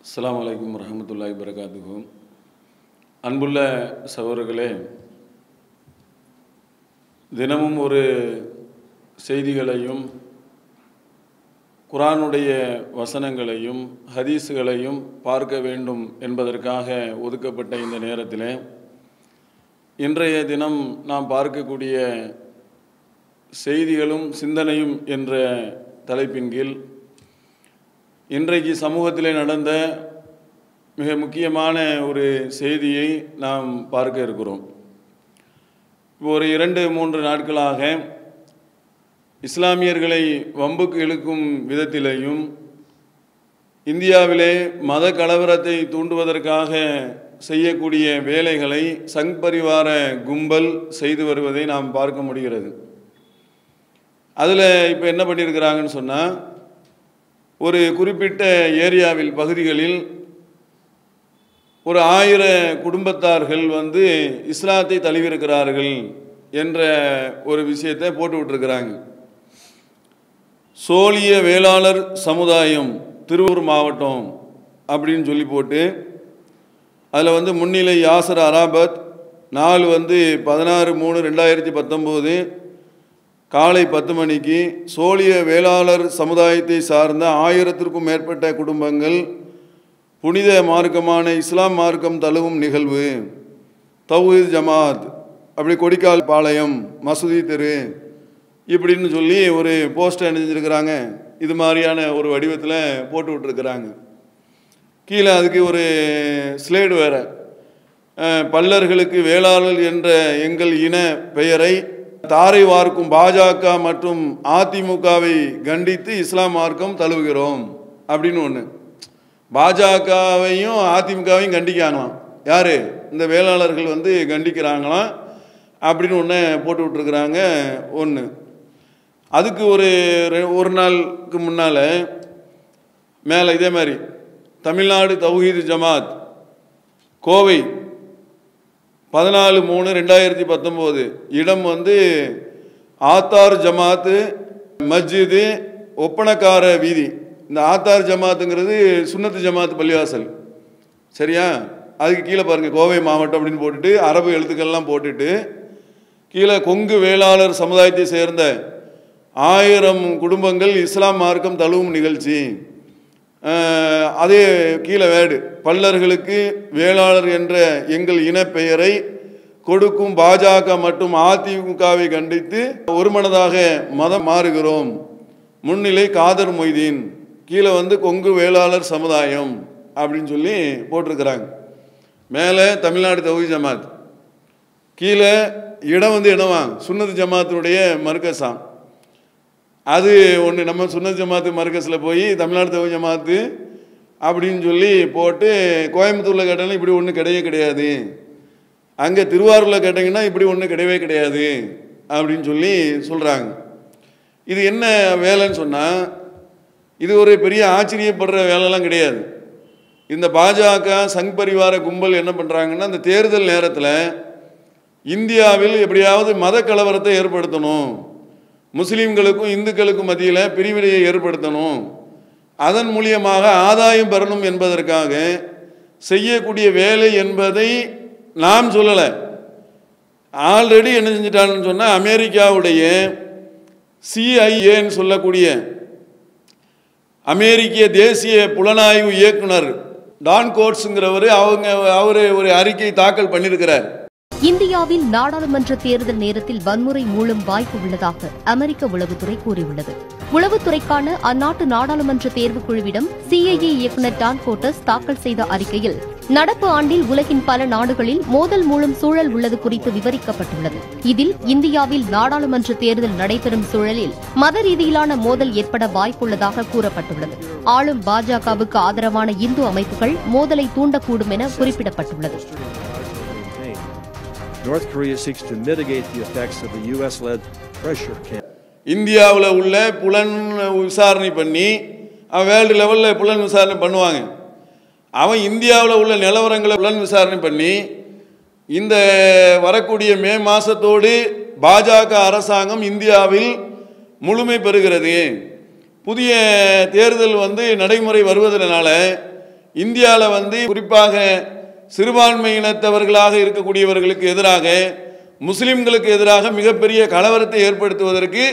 அஸ்ஸலாமு அலைக்கும் வரஹமத்துல்லாஹி வரகாத்துஹு அன்புள்ள சகோதரர்களே தினமும் ஒரு செய்திகளையும் குரானுடைய வசனங்களையும் ஹதீஸுகளையும் பார்க்க வேண்டும் என்பதற்காக ஒதுக்கப்பட்ட இந்த நேரத்தில் இன்றைய தினம் நாம் பார்க்கக்கூடிய செய்திகளும் சிந்தனையும் என்ற தலைப்பின் கீழ் இன்றைக்கு சமூகத்தில் நடந்த மிக முக்கியமான ஒரு செய்தியை நாம் பார்க்க இருக்கிறோம் ஒரு இரண்டு மூன்று நாட்களாக இஸ்லாமியர்களை வம்புக்கு இழுக்கும் விதத்திலேயும் இந்தியாவிலே மத கலவரத்தை தூண்டுவதற்காக செய்யக்கூடிய வேலைகளை சங் பரிவார கும்பல் செய்து வருவதை நாம் பார்க்க முடிகிறது அதில் இப்போ என்ன பண்ணியிருக்கிறாங்கன்னு சொன்னால் ஒரு குறிப்பிட்ட ஏரியாவில் பகுதிகளில் ஒரு ஆயிர குடும்பத்தார்கள் வந்து இஸ்லாத்தை தழுவிருக்கிறார்கள் என்ற ஒரு விஷயத்தை போட்டு விட்டுருக்கிறாங்க சோழிய வேளாளர் சமுதாயம் திருவூர் மாவட்டம் அப்படின்னு சொல்லி போட்டு அதில் வந்து முன்னிலை யாசர் அராபத் நாலு வந்து பதினாறு மூணு ரெண்டாயிரத்தி பத்தொம்போது காலை பத்து மணிக்கு சோழிய வேளாளர் சமுதாயத்தை சார்ந்த ஆயிரத்திற்கும் மேற்பட்ட குடும்பங்கள் புனித மார்க்கமான இஸ்லாம் மார்க்கம் தழுவும் நிகழ்வு தௌஹீத் ஜமாத் அப்படி கொடிக்கால் பாளையம் மசூதி தெரு இப்படின்னு சொல்லி ஒரு போஸ்டர் அணிஞ்சிருக்கிறாங்க இது மாதிரியான ஒரு வடிவத்தில் போட்டு விட்டுருக்குறாங்க கீழே அதுக்கு ஒரு ஸ்லேடு வேற அஹ், பல்லர்களுக்கு வேளாளர் என்ற எங்கள் இன பெயரை தாரை வார்க்கும் பாஜக மற்றும் அதிமுகவை கண்டித்து இஸ்லாம் மார்க்கம் தழுவுகிறோம் அப்படின்னு ஒன்று பாஜகவையும் அதிமுகவையும் கண்டிக்காங்களாம் யார் இந்த வேளாளர்கள் வந்து கண்டிக்கிறாங்களாம் அப்படின்னு ஒன்று போட்டு விட்ருக்குறாங்க ஒன்று அதுக்கு ஒரு ரெ- ஒரு நாளுக்கு முன்னால் மேலே இதே மாதிரி தமிழ்நாடு தௌஹீது ஜமாத் கோவை பதினாலு மூணு ரெண்டாயிரத்தி பத்தொம்போது இடம் வந்து ஆத்தார் ஜமாத்து மஸ்ஜிது ஒப்பனக்கார வீதி இந்த ஆத்தார் ஜமாத்துங்கிறது சுன்னத்து ஜமாத் பள்ளிவாசல் சரியா அதுக்கு கீழே பாருங்கள் கோவை மாவட்டம் அப்படின்னு போட்டுட்டு அரபு எழுத்துக்கள்லாம் போட்டுட்டு கீழே கொங்கு வேளாளர் சமுதாயத்தை சேர்ந்த ஆயிரம் குடும்பங்கள் இஸ்லாம் மார்க்கம் தழுவும் நிகழ்ச்சி அஹ், அதே கீழே வேடு பல்லர்களுக்கு வேளாளர் என்ற எங்கள் இனப்பெயரை கொடுக்கும் பாஜக மற்றும் அதிமுகவை கண்டித்து ஒருமனதாக மதம் மாறுகிறோம் முன்னிலை காதர் மொய்தீன் கீழே வந்து கொங்கு வேளாளர் சமுதாயம் அப்படின்னு சொல்லி போட்டிருக்கிறாங்க மேலே தமிழ்நாடு தௌஹி ஜமாத் கீழே இடம் வந்து இடமா சுன்னத் ஜமாத்தினுடைய மர்கஸாம் அது ஒன்று நம்ம சுன்னத் ஜமாத்து மர்கஸில் போய் தமிழ்நாடு தௌஹி ஜமாத்து அப்படின்னு சொல்லி போட்டு கோயம்புத்தூரில் கேட்டாலும் இப்படி ஒன்றும் கிடையவே கிடையாது அங்கே திருவாரூரில் கேட்டிங்கன்னா இப்படி ஒன்றும் கிடையவே கிடையாது அப்படின்னு சொல்லி சொல்கிறாங்க இது என்ன வேலைன்னு சொன்னால் இது ஒரு பெரிய ஆச்சரியப்படுற வேலைலாம் கிடையாது இந்த பாஜக சங் பரிவார கும்பல் என்ன பண்ணுறாங்கன்னா இந்த தேர்தல் நேரத்தில் இந்தியாவில் எப்படியாவது மத கலவரத்தை ஏற்படுத்தணும் முஸ்லீம்களுக்கும் இந்துக்களுக்கும் மத்தியில் பிரிவினையை ஏற்படுத்தணும் அதன் மூலியமாக ஆதாயம் பெறணும் என்பதற்காக செய்யக்கூடிய வேலை என்பதை நாம் சொல்லலை ஆல்ரெடி என்ன செஞ்சிட்டான்னு சொன்னால் அமெரிக்காவுடைய சிஐஏன்னு சொல்லக்கூடிய அமெரிக்க தேசிய புலனாய்வு இயக்குனர் டான் கோட்ஸுங்கிறவர் அவங்க அவர் ஒரு அறிக்கை தாக்கல் பண்ணியிருக்கிறார் இந்தியாவில் நாடாளுமன்ற தேர்தல் நேரத்தில் வன்முறை மூலம் வாய்ப்பு உள்ளதாக அமெரிக்க உளவுத்துறை கூறியுள்ளது உளவுத்துறைக்கான அந்நாட்டு நாடாளுமன்ற தேர்வுக் குழுவிடம் சிஐஏ இயக்குநர் டான் கோட்டஸ் தாக்கல் செய்த அறிக்கையில் நடப்பு ஆண்டில் உலகின் பல நாடுகளில் மோதல் மூலம் சூழல் உள்ளது குறித்து விவரிக்கப்பட்டுள்ளது இதில் இந்தியாவில் நாடாளுமன்ற தேர்தல் நடைபெறும் சூழலில் மத ரீதியிலான மோதல் ஏற்பட வாய்ப்புள்ளதாக கூறப்பட்டுள்ளது ஆளும் பாஜகவுக்கு ஆதரவான இந்து அமைப்புகள் மோதலை தூண்டக்கூடும் என குறிப்பிடப்பட்டுள்ளது North Korea seeks to mitigate the effects of the U.S. led pressure campaign. இந்தியாவில் உள்ள புலன் விசாரணை பண்ணி அவன் வேர்ல்டு லெவலில் புலன் விசாரணை பண்ணுவாங்க அவன் இந்தியாவில் உள்ள நிலவரங்களை புலன் விசாரணை பண்ணி இந்த வரக்கூடிய மே மாதத்தோடு பாஜக அரசாங்கம் இந்தியாவில் முழுமை பெறுகிறது புதிய தேர்தல் வந்து நடைமுறை வருவதனால இந்தியாவில் வந்து குறிப்பாக சிறுபான்மையினத்தவர்களாக இருக்கக்கூடியவர்களுக்கு எதிராக முஸ்லிம்களுக்கு எதிராக மிகப்பெரிய கலவரத்தை ஏற்படுத்துவதற்கு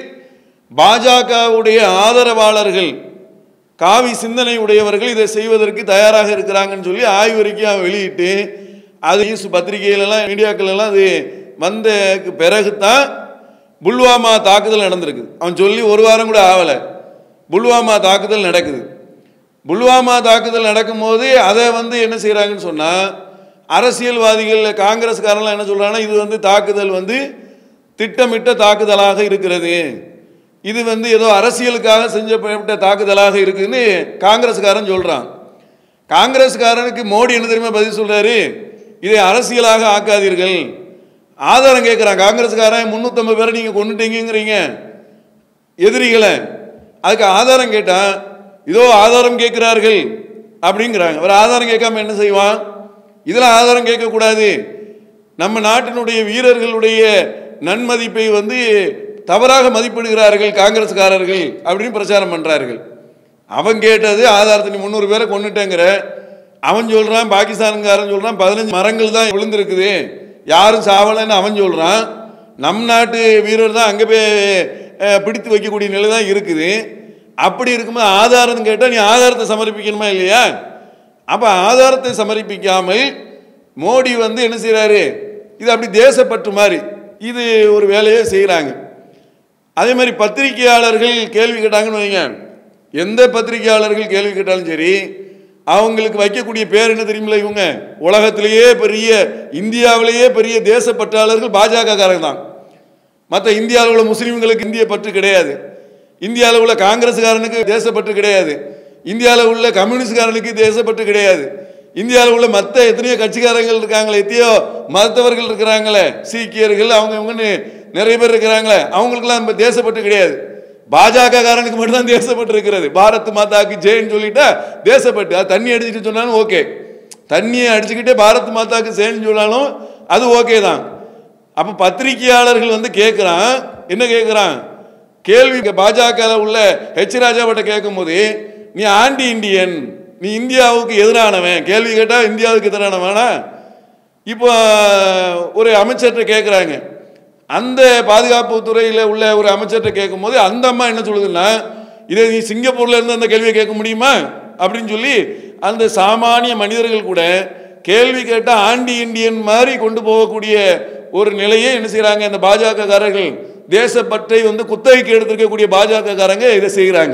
பாஜகவுடைய ஆதரவாளர்கள் காவி சிந்தனை உடையவர்கள் இதை செய்வதற்கு தயாராக இருக்கிறாங்கன்னு சொல்லி ஆய்வறிக்கை அவன் வெளியிட்டு அது நியூஸ் பத்திரிகையிலலாம் மீடியாக்களெல்லாம் அது வந்த பிறகு தான் புல்வாமா தாக்குதல் நடந்திருக்கு அவன் சொல்லி ஒரு வாரம் கூட ஆகலை புல்வாமா தாக்குதல் நடக்குது புல்வாமா தாக்குதல் நடக்கும்போது அதை வந்து என்ன செய்கிறாங்கன்னு சொன்னால் அரசியல்வாதிகள் காங்கிரஸ்காரன்லாம் என்ன சொல்கிறாங்கன்னா இது வந்து தாக்குதல் வந்து திட்டமிட்ட தாக்குதலாக இருக்கிறது இது வந்து ஏதோ அரசியலுக்காக செஞ்சப்பட்ட தாக்குதலாக இருக்குதுன்னு காங்கிரஸ்காரன் சொல்கிறான் காங்கிரஸ்காரனுக்கு மோடி என்ன தெரியுமா பதில் சொல்கிறாரு இதை அரசியலாக ஆக்காதீர்கள் ஆதாரம் கேட்குறான் காங்கிரஸ்காரன் முந்நூற்றம்பது பேரை நீங்கள் கொண்டுட்டீங்கிறீங்க எதிரிகளை அதுக்கு ஆதாரம் கேட்டால் இதோ ஆதாரம் கேட்கிறார்கள் அப்படிங்கிறாங்க அவர் ஆதாரம் கேட்காம என்ன செய்வான் இதில் ஆதாரம் கேட்கக்கூடாது நம்ம நாட்டினுடைய வீரர்களுடைய நன்மதிப்பை வந்து தவறாக மதிப்பிடுகிறார்கள் காங்கிரஸ்காரர்கள் அப்படின்னு பிரச்சாரம் பண்ணுறார்கள் அவன் கேட்டது ஆதாரத்தை நீ முந்நூறு பேரை கொண்டுட்டேங்கிற அவன் சொல்கிறான் பாகிஸ்தான்காரன் சொல்கிறான் பதினஞ்சு மரங்கள் தான் விழுந்திருக்குது யாரும் சாவலைன்னு அவன் சொல்கிறான் நம் நாட்டு வீரர் தான் அங்கே போய் அஹ், பிடித்து வைக்கக்கூடிய நிலை தான் இருக்குது அப்படி இருக்கும்போது ஆதாரம் கேட்டால் நீ ஆதாரத்தை சமர்ப்பிக்கணுமா இல்லையா அப்போ ஆதாரத்தை சமர்ப்பிக்காமல் மோடி வந்து என்ன செய்கிறாரு இது அப்படி தேசப்பற்று மாதிரி இது ஒரு வேலையை செய்கிறாங்க அதே மாதிரி பத்திரிகையாளர்கள் கேள்வி கேட்டாங்கன்னு வைங்க எந்த பத்திரிகையாளர்கள் கேள்வி கேட்டாலும் சரி அவங்களுக்கு வைக்கக்கூடிய பேர் என்ன தெரியுமில்ல இவங்க உலகத்திலேயே பெரிய இந்தியாவிலேயே பெரிய தேசப்பற்றாளர்கள் பாஜக காரங்க தான் மற்ற இந்தியாவில் உள்ள முஸ்லீம்களுக்கு இந்திய பற்று கிடையாது இந்தியாவில் உள்ள காங்கிரஸ்காரனுக்கு தேசப்பற்று கிடையாது இந்தியாவில் உள்ள கம்யூனிஸ்ட்காரனுக்கு தேசப்பற்று கிடையாது இந்தியாவில் உள்ள மற்ற எத்தனையோ கட்சிக்காரங்கள் இருக்காங்களே எத்தனையோ மதத்தவர்கள் இருக்கிறாங்களே சீக்கியர்கள் அவங்க இவங்கன்னு நிறைய பேர் இருக்கிறாங்களே அவங்களுக்கெல்லாம் நம்ம தேசப்பற்று கிடையாது பாஜக காரனுக்கு மட்டும்தான் தேசப்பட்டு இருக்கிறது பாரத் மாதாக்கு ஜெயின்னு சொல்லிட்டா தேசப்பட்டு அது தண்ணி அடிச்சுட்டு சொன்னாலும் ஓகே தண்ணியை அடிச்சுக்கிட்டே பாரத் மாதாக்கு ஜெயின்னு சொன்னாலும் அது ஓகே தான் அப்போ பத்திரிகையாளர்கள் வந்து கேட்குறான் என்ன கேட்குறான் கேள்வி பாஜக உள்ள ஹெச் ராஜாவிட்ட கேட்கும்போது நீ ஆன்டி இந்தியன் நீ இந்தியாவுக்கு எதிரானவன் கேள்வி கேட்டால் இந்தியாவுக்கு எதிரானவனா இப்போ ஒரு அமைச்சர்கிட்ட கேட்குறாங்க அந்த பாதுகாப்பு துறையில் உள்ள ஒரு அமைச்சர்கிட்ட கேட்கும்போது அந்த அம்மா என்ன சொல்லுதுன்னா இதை நீ சிங்கப்பூர்ல இருந்து அந்த கேள்வியை கேட்க முடியுமா அப்படின்னு சொல்லி அந்த சாமானிய மனிதர்கள் கூட கேள்வி கேட்டால் ஆண்டி இந்தியன் மாதிரி கொண்டு போகக்கூடிய ஒரு நிலையை என்ன செய்கிறாங்க இந்த பாஜக காரர்கள் தேசப்பற்றை வந்து குத்தகைக்கு எடுத்திருக்கக்கூடிய பாஜக காரங்க இதை செய்கிறாங்க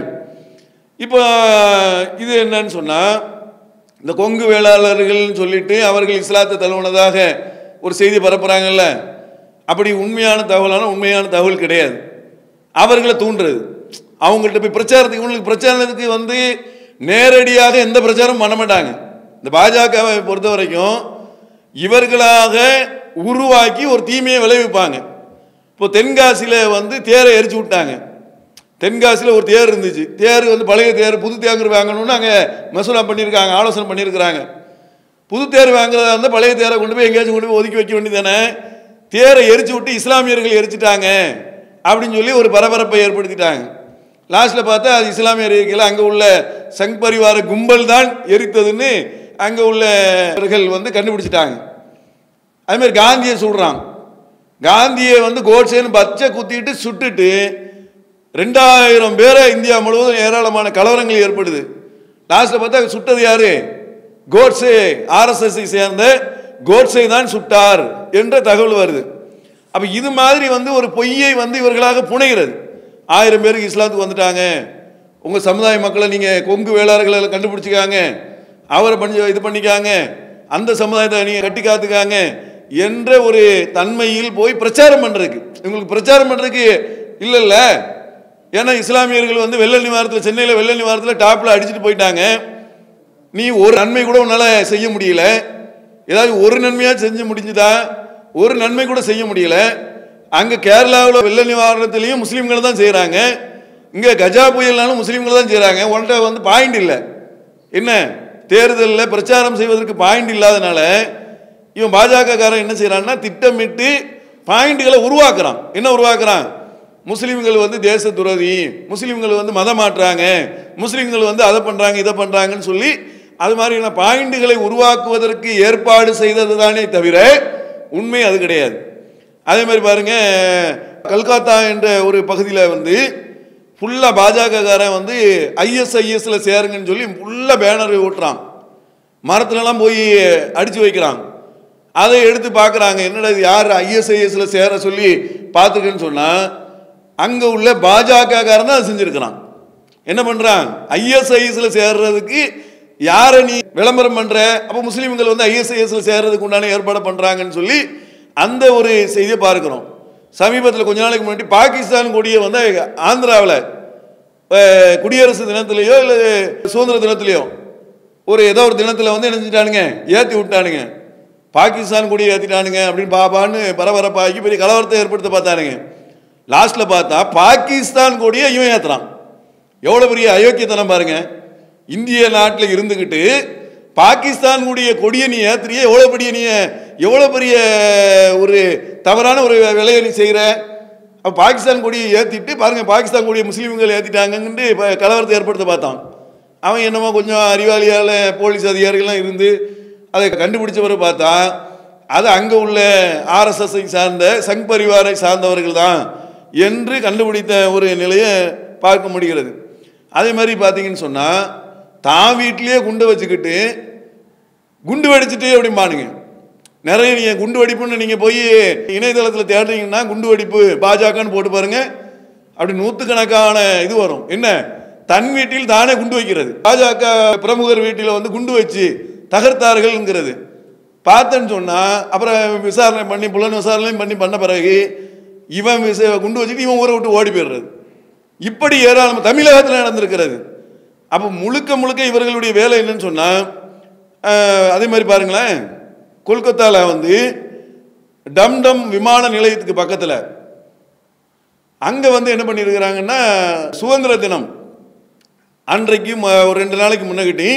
இப்போ இது என்னன்னு சொன்னால் இந்த கொங்கு வேளாளர்கள்னு சொல்லிட்டு அவர்கள் இஸ்லாத்தை தழுவுனதாக ஒரு செய்தி பரப்புகிறாங்கல்ல அப்படி உண்மையான தகவலான உண்மையான தகவல் கிடையாது அவர்களை தூண்டுறது அவங்கள்ட்ட போய் பிரச்சாரத்துக்கு இவங்களுக்கு பிரச்சாரத்துக்கு வந்து நேரடியாக எந்த பிரச்சாரமும் பண்ண மாட்டாங்க இந்த பாஜகவை பொறுத்த வரைக்கும் இவர்களாக உருவாக்கி ஒரு தீமையை விளைவிப்பாங்க இப்போ தென்காசியில் வந்து தேரை எரிச்சு விட்டாங்க தென்காசியில் ஒரு தேர் இருந்துச்சு தேர் வந்து பழைய தேர் புது தேர் வாங்கணும்னு அங்கே மசூலா பண்ணியிருக்காங்க ஆலோசனை பண்ணியிருக்கிறாங்க புது தேர் வாங்குறதா இருந்தால் பழைய தேரை கொண்டு போய் எங்கேயாச்சும் கொண்டு போய் ஒதுக்கி வைக்க வேண்டியதானே தேரை எரிச்சு விட்டு இஸ்லாமியர்கள் எரிச்சிட்டாங்க அப்படின்னு சொல்லி ஒரு பரபரப்பை ஏற்படுத்திட்டாங்க லாஸ்ட்டில் பார்த்தா அது இஸ்லாமியர் இருக்கையில் அங்கே உள்ள சங் பரிவார கும்பல் தான் எரித்ததுன்னு அங்கே உள்ளவர்கள் வந்து கண்டுபிடிச்சிட்டாங்க அதே மாதிரி காந்தியை சுடுறான் காந்தியை வந்து கோட்சேன்னு பச்சை குத்திட்டு சுட்டுட்டு ரெண்டாயிரம் பேரை இந்தியா முழுவதும் ஏராளமான கலவரங்கள் ஏற்படுது லாஸ்ட்டில் பார்த்தா சுட்டது யாரு கோட்ஸே ஆர்எஸ்எஸ்ஐ சேர்ந்த கோட்ஸே தான் சுட்டார் என்ற தகவல் வருது அப்போ இது மாதிரி வந்து ஒரு பொய்யை வந்து இவர்களாக புனைகிறது ஆயிரம் பேருக்கு இஸ்லாத்துக்கு வந்துட்டாங்க உங்கள் சமுதாய மக்களை நீங்கள் கொங்கு வேளாளர்களை கண்டுபிடிச்சிக்காங்க அவரை பண்ணி இது பண்ணிக்காங்க அந்த சமுதாயத்தை நீங்கள் கட்டி காத்துக்காங்க என்ற ஒரு தன்மையில் போய் பிரச்சாரம் பண்ணுறதுக்கு இவங்களுக்கு பிரச்சாரம் பண்ணுறதுக்கு இல்லைல்ல ஏன்னா இஸ்லாமியர்கள் வந்து வெள்ள நிவாரத்தில் சென்னையில் வெள்ள நிவாரத்தில் டாப்பில் அடிச்சுட்டு போயிட்டாங்க நீ ஒரு நன்மை கூட உன்னால் செய்ய முடியல ஏதாவது ஒரு நன்மையாக செஞ்சு முடிஞ்சுதா ஒரு நன்மை கூட செய்ய முடியல அங்கே கேரளாவில் வெள்ள நிவாரணத்திலையும் முஸ்லீம்கள் தான் செய்கிறாங்க இங்கே கஜா புயல்னாலும் முஸ்லீம்கள் தான் செய்கிறாங்க உன்கிட்ட வந்து பாயிண்ட் இல்லை என்ன தேர்தலில் பிரச்சாரம் செய்வதற்கு பாயிண்ட் இல்லாதனால இவன் பாஜக காரன் என்ன செய்கிறான்னா திட்டமிட்டு பாயிண்ட்களை உருவாக்குறான் என்ன உருவாக்குறான் முஸ்லீம்கள் வந்து தேச துரோகி முஸ்லீம்கள் வந்து மதம் மாற்றுறாங்க முஸ்லீம்கள் வந்து அதை பண்ணுறாங்க இதை பண்ணுறாங்கன்னு சொல்லி அது மாதிரியான பாயிண்டுகளை உருவாக்குவதற்கு ஏற்பாடு செய்தது தானே தவிர உண்மை அது கிடையாது அதே மாதிரி பாருங்க கல்கத்தா என்ற ஒரு பகுதியில் வந்து ஃபுல்லாக பாஜகக்காரன் வந்து ஐஎஸ்ஐஎஸ்ல சேருங்கன்னு சொல்லி ஃபுல்லாக பேனர் ஓட்டுறான் மரத்துலலாம் போய் அடித்து வைக்கிறான் அதை எடுத்து பார்க்குறாங்க என்னடா இது யார் ஐஎஸ்ஐஎஸ்ல சேர சொல்லி பார்த்துக்கன்னு சொன்னால் அங்கே உள்ள பாஜகக்காரன் தான் அதை செஞ்சுருக்கிறான் என்ன பண்ணுறான் ஐஎஸ்ஐஎஸ்ல சேர்றதுக்கு யாரை நீ விளம்பரம் பண்ணுற அப்போ முஸ்லீம்கள் வந்து ஐஎஸ்ஐஎஸ்ல சேர்றதுக்கு உண்டான ஏற்பாடு பண்ணுறாங்கன்னு சொல்லி அந்த ஒரு செய்தியை பார்க்குறோம் சமீபத்தில் கொஞ்ச நாளைக்கு முன்னாடி பாகிஸ்தான் கொடியை வந்து ஆந்திராவில் அஹ், குடியரசு தினத்திலேயோ இல்லை சுதந்திர தினத்திலேயோ ஒரு ஏதோ ஒரு தினத்தில் வந்து என்ன செஞ்சிட்டானுங்க ஏற்றி விட்டானுங்க பாகிஸ்தான் கொடியை ஏற்றிட்டானுங்க அப்படின்னு பாபான்னு பரபரப்பாகி பெரிய கலவரத்தை ஏற்படுத்த பார்த்தானுங்க லாஸ்ட்டில் பார்த்தா பாகிஸ்தான் கொடியை இவன் ஏற்றுறான் எவ்வளோ பெரிய அயோக்கியத்தனம் பாருங்க இந்திய நாட்டில் இருந்துக்கிட்டு பாகிஸ்தான் கூடிய கொடியை நீ ஏத்துறிய எவ்வளோ பெரிய நீ எவ்வளோ பெரிய ஒரு தவறான ஒரு வேலையை நீ செய்கிற அப்போ பாகிஸ்தான் கொடியை ஏற்றிட்டு பாருங்க பாகிஸ்தான் கொடியை முஸ்லீம்கள் ஏற்றிட்டாங்கன்ட்டு இப்போ கலவரத்தை ஏற்படுத்த பார்த்தான் அவன் என்னமோ கொஞ்சம் அறிவாளியால் போலீஸ் அதிகாரிகள்லாம் இருந்து அதை கண்டுபிடிச்சவரை பார்த்தா அது அங்கே உள்ள ஆர்எஸ்எஸ்ஐ சார்ந்த சங் பரிவாரை சார்ந்தவர்கள் தான் என்று கண்டுபிடித்த ஒரு நிலையை பார்க்க முடிகிறது அதே மாதிரி பார்த்தீங்கன்னு சொன்னால் தான் வீட்டிலேயே குண்டை வச்சுக்கிட்டு குண்டு வெடிச்சிட்டு அப்படிம்பானுங்க நிறைய நீங்கள் குண்டு வெடிப்புன்னு நீங்கள் போய் இணையதளத்தில் தேடுறீங்கன்னா குண்டு வெடிப்பு பாஜகன்னு போட்டு பாருங்க அப்படி நூற்றுக்கணக்கான இது வரும் என்ன தன் வீட்டில் தானே குண்டு வைக்கிறது பாஜக பிரமுகர் வீட்டில் வந்து குண்டு வச்சு தகர்த்தார்கள்ங்கிறது பார்த்தேன்னு சொன்னால் அப்புறம் விசாரணை பண்ணி புலன் விசாரணையும் பண்ணி பண்ண பிறகு இவன் விச குண்டு வச்சுட்டு இவன் ஊரை விட்டு ஓடி போயிடுறது இப்படி ஏராளம் தமிழகத்தில் நடந்திருக்கிறது அப்போ முழுக்க முழுக்க இவர்களுடைய வேலை என்னன்னு சொன்னால் அதே மாதிரி பாருங்களேன் கொல்கத்தாவில் வந்து டம்டம் விமான நிலையத்துக்கு பக்கத்தில் அங்கே வந்து என்ன பண்ணியிருக்கிறாங்கன்னா சுதந்திர தினம் அன்றைக்கு ம- ஒரு ரெண்டு நாளைக்கு முன்னகிட்டி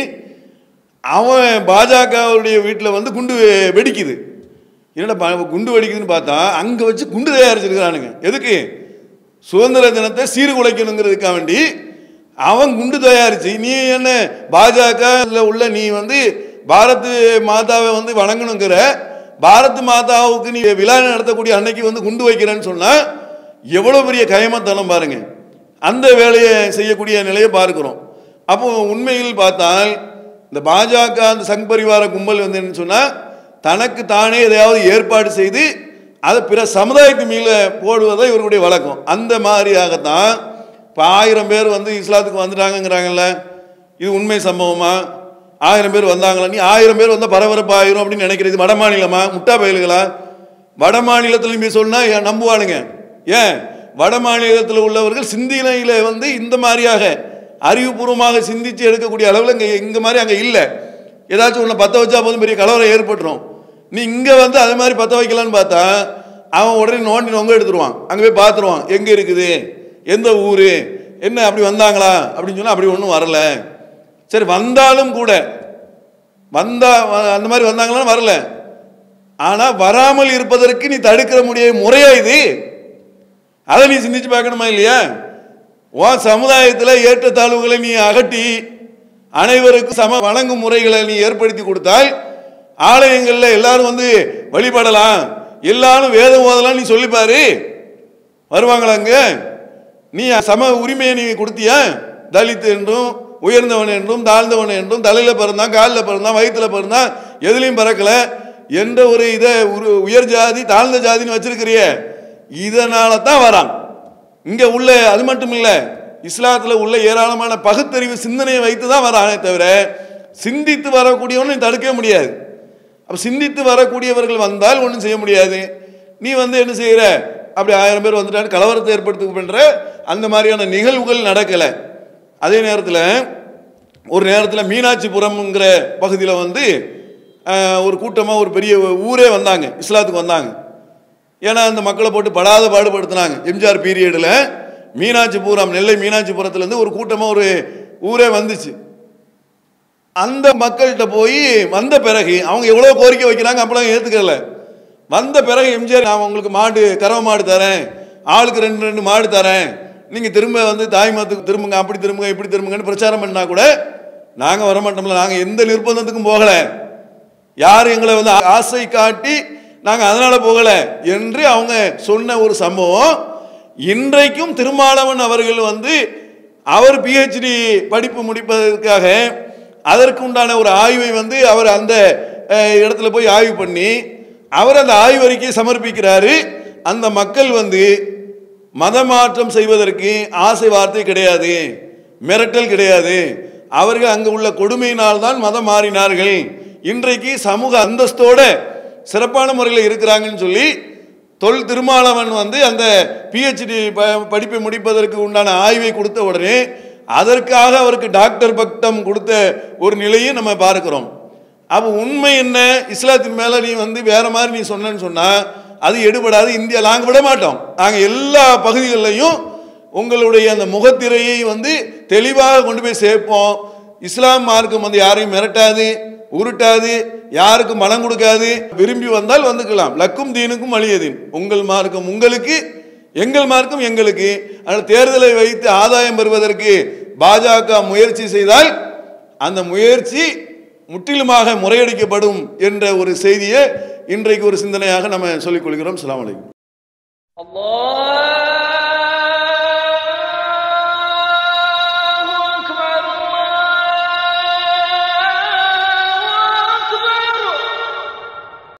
அவன் பாஜகவுடைய வீட்டில் வந்து குண்டு வெ- வெடிக்குது என்னடா ப- குண்டு வெடிக்குதுன்னு பார்த்தா அங்கே வச்சு குண்டு தயாரிச்சிருக்கிறானுங்க எதுக்கு சுதந்திர தினத்தை சீர்குலைக்கணுங்கிறதுக்காக வேண்டி அவன் குண்டு தயாரிச்சு நீ என்ன பாஜக உள்ள நீ வந்து பாரத் மாதாவை வந்து வணங்கணுங்கிற பாரத் மாதாவுக்கு நீ விழா நடத்தக்கூடிய அன்னைக்கு வந்து குண்டு வைக்கிறேன்னு சொன்னா எவ்வளவு பெரிய கயமத்தனம் பாருங்க அந்த வேலையை செய்யக்கூடிய நிலையை பார்க்கிறோம் அப்போ உண்மையில் பார்த்தால் இந்த பாஜக அந்த சங் பரிவார கும்பல் வந்து என்ன சொன்னா தனக்கு தானே எதையாவது ஏற்பாடு செய்து அதை பிற சமுதாயத்து மீது போடுவதை இவர்களுடைய வழக்கம் அந்த மாதிரியாகத்தான் இப்போ ஆயிரம் பேர் வந்து இஸ்லாத்துக்கு வந்துட்டாங்கங்கிறாங்கல்ல இது உண்மை சம்பவமா ஆயிரம் பேர் வந்தாங்களா நீ ஆயிரம் பேர் வந்தால் பரபரப்பு ஆயிரும் அப்படின்னு நினைக்கிறது வட மாநிலமா முட்டா பயல்களா வட மாநிலத்தில் போய் சொன்னா ஏன் நம்புவானுங்க ஏன் வட மாநிலத்தில் உள்ளவர்கள் சிந்தனையில் வந்து இந்த மாதிரியாக அறிவுபூர்வமாக சிந்திச்சு எடுக்கக்கூடிய அளவில் இங்கே இங்கே மாதிரி அங்கே இல்லை ஏதாச்சும் ஒன்று பற்ற வச்சா போதும் பெரிய கலவரம் ஏற்பட்டுரும் நீ இங்கே வந்து அது மாதிரி பற்ற வைக்கலான்னு பார்த்தா அவன் உடனே நோண்டி நொங்க எடுத்துருவான் அங்கே போய் பார்த்துருவான் எங்கே இருக்குது எந்த ஊர் என்ன அப்படி வந்தாங்களா அப்படின்னு சொன்னால் அப்படி ஒன்றும் வரல சரி வந்தாலும் கூட வந்தா வ- அந்த மாதிரி வந்தாங்களான்னு வரல ஆனால் வராமல் இருப்பதற்கு நீ தடுக்கிற முடிய முறையா இது அதை நீ சிந்திச்சு பார்க்கணுமா இல்லையா உன் சமுதாயத்தில் ஏற்றத்தாழ்வுகளை நீ அகட்டி அனைவருக்கும் சம வணங்கும் முறைகளை நீ ஏற்படுத்தி கொடுத்தால் ஆலயங்களில் எல்லாரும் வந்து வழிபடலாம் எல்லாரும் வேதம் ஓதலாம் நீ சொல்லிப்பாரு வருவாங்களாங்க நீ சம உரிமையை நீ கொடுத்தியா தலித் என்றும் உயர்ந்தவன் என்றும் தாழ்ந்தவன் என்றும் தலையில் பிறந்தான் காலில் பிறந்தான் வயிற்றுல பிறந்தான் எதுலையும் பிறக்கல என்ற ஒரு இதை ஒரு உயர் ஜாதி தாழ்ந்த ஜாதின்னு வச்சிருக்கிறிய இதனால தான் வரான் இங்க உள்ள அது மட்டும் இல்ல இஸ்லாத்துல உள்ள ஏராளமான பகுத்தறிவு சிந்தனையை வைத்து தான் வரானே தவிர சிந்தித்து வரக்கூடியவனை நீ தடுக்கவே முடியாது அப்ப சிந்தித்து வரக்கூடியவர்கள் வந்தால் ஒன்றும் செய்ய முடியாது நீ வந்து என்ன செய்யற அப்படி ஆயிரம் பேர் வந்துட்டான்னு கலவரத்தை ஏற்படுத்த பண்ற அந்த மாதிரியான நிகழ்வுகள் நடக்கலை அதே நேரத்தில் ஒரு நேரத்தில் மீனாட்சிபுரம்ங்கிற பகுதியில் வந்து அஹ், ஒரு கூட்டமாக ஒரு பெரிய ஊரே வந்தாங்க இஸ்லாத்துக்கு வந்தாங்க ஏன்னா அந்த மக்களை போட்டு படாத பாடுபடுத்தினாங்க எம்ஜிஆர் பீரியடில் மீனாட்சிபுரம் நெல்லை மீனாட்சிபுரத்துலேருந்து ஒரு கூட்டமாக ஒரு ஊரே வந்துச்சு அந்த மக்கள்கிட்ட போய் வந்த பிறகு அவங்க எவ்வளோ கோரிக்கை வைக்கிறாங்க அப்பெல்லாம் ஏற்றுக்கல வந்த பிறகு எம்ஜிஆர் நான் உங்களுக்கு மாடு கறவை மாடு தரேன் ஆளுக்கு ரெண்டு ரெண்டு மாடு தரேன் நீங்கள் திரும்ப வந்து தாய் மதத்துக்கு திரும்புங்க அப்படி திரும்புங்க இப்படி திரும்புங்கன்னு பிரச்சாரம் பண்ணா கூட நாங்கள் வரமாட்டோம்ல நாங்கள் எந்த நிர்பந்தத்துக்கும் போகலை யார் எங்களை வந்து ஆசை காட்டி நாங்கள் அதனால போகல என்று அவங்க சொன்ன ஒரு சம்பவம் இன்றைக்கும் திருமாவளவன் அவர்கள் வந்து அவர் பிஹெச்டி படிப்பு முடிப்பதற்காக அதற்கு உண்டான ஒரு ஆய்வை வந்து அவர் அந்த அஹ், இடத்துல போய் ஆய்வு பண்ணி அவர் அந்த ஆய்வறிக்கையை சமர்ப்பிக்கிறாரு அந்த மக்கள் வந்து மதமாற்றம் செய்வதற்கு ஆசை வார்த்தை கிடையாது மிரட்டல் கிடையாது அவர்கள் அங்கு உள்ள கொடுமையினால் தான் மதம் மாறினார்கள் இன்றைக்கு சமூக அந்தஸ்தோட சிறப்பான முறையில் இருக்கிறாங்கன்னு சொல்லி தொல் திருமாவளவன் வந்து அந்த பிஹெச்டி படிப்பை முடிப்பதற்கு உண்டான ஆய்வை கொடுத்த உடனே அதற்காக அவருக்கு டாக்டர் பட்டம் கொடுத்த ஒரு நிலையை நம்ம பார்க்கிறோம் அப்போ உண்மை என்ன இஸ்லாத்தின் மேல நீ வந்து வேற மாதிரி நீ சொன்னேன்னு சொன்னா அது எடுபடாது இந்தியா நாங்க விட மாட்டோம் நாங்க எல்லா பகுதிகளிலையும் உங்களுடைய அந்த முகத்திரையை வந்து தெளிவாக கொண்டு போய் சேர்ப்போம் இஸ்லாம் மார்க்கம் வந்து யாரையும் மிரட்டாது உருட்டாது யாருக்கும் மனம் கொடுக்காது விரும்பி வந்தால் வந்துக்கலாம் லக்கும் தீனுக்கும் அழியதீன் உங்கள் மார்க்கம் உங்களுக்கு எங்கள் மார்க்கம் எங்களுக்கு ஆனால் தேர்தலை வைத்து ஆதாயம் பெறுவதற்கு பாஜக முயற்சி செய்தால் அந்த முயற்சி முற்றிலுமாக முறையடிக்கப்படும் என்ற ஒரு செய்தியை இன்றைக்கு ஒரு சிந்தனையாக நம்ம சொல்லிக் கொள்கிறோம் அஸ்ஸலாமு அலைக்கும் الله